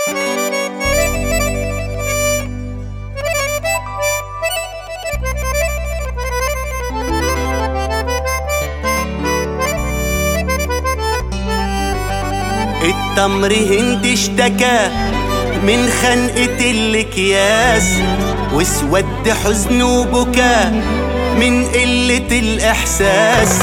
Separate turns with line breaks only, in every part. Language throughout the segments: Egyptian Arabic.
التمر هند اشتكى من خنقة الأكياس واسود حزن وبكاء من قلة الإحساس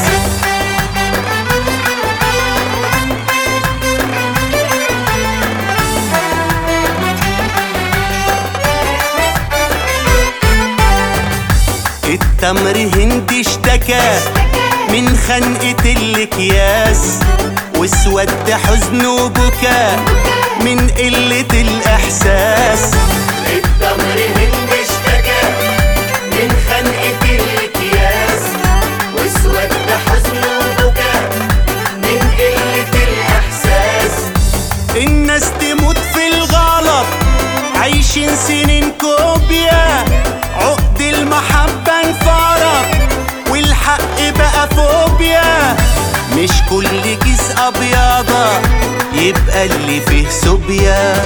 التمر هند اشتكى من خنقة الأكياس واسود حزن وبكاء من قلة الإحساس
التمر هند اشتكى من خنقة الأكياس واسود حزن وبكاء من قلة الإحساس
الناس تموت في الغلط عايشين سنين كوبيا عقد المحبة انفرط والحق بقى فوبيا مش كل كيس أبيضة يبقى اللي فيه سوبيا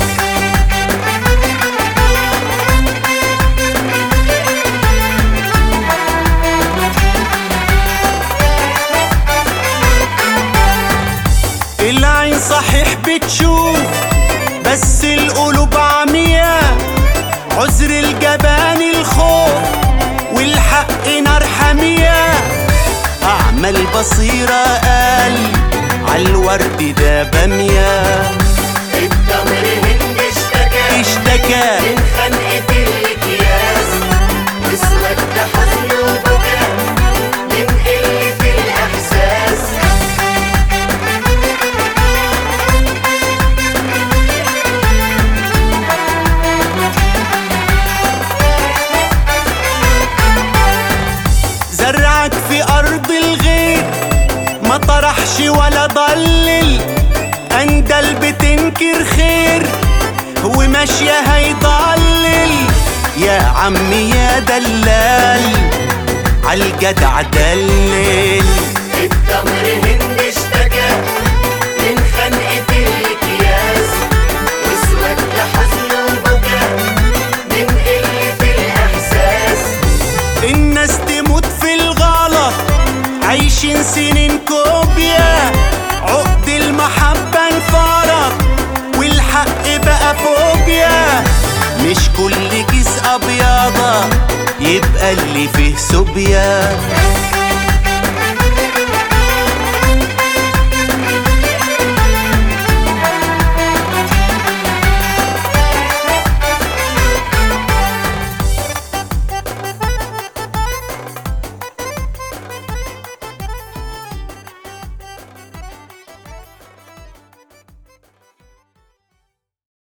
العين صحيح بتشوف بس القلوب عمياء عذر الجبان الخوف والحق نار حامية أعمى البصيرة قال عالورد ده بامية
التمر هند اشتكى
اشتكى
من خنقة الأكياس واسود حزن وبكاء من قلة الإحساس
زرعك في أرض الغيط ما طرحش ولا ضلل أندل بتنكر خير وماشية هيضلل يا عمي يا دلال عالجدع دلل
التمر هند اشتكى من خنقة الأكياس واسود حزن وبكاء من قلة الإحساس
الناس تموت في الغلط عايشين سنين كوبيا عقد المحبة انفرط والحق بقى فوبيا مش كل كيس أبيضة يبقى اللي فيه سوبيا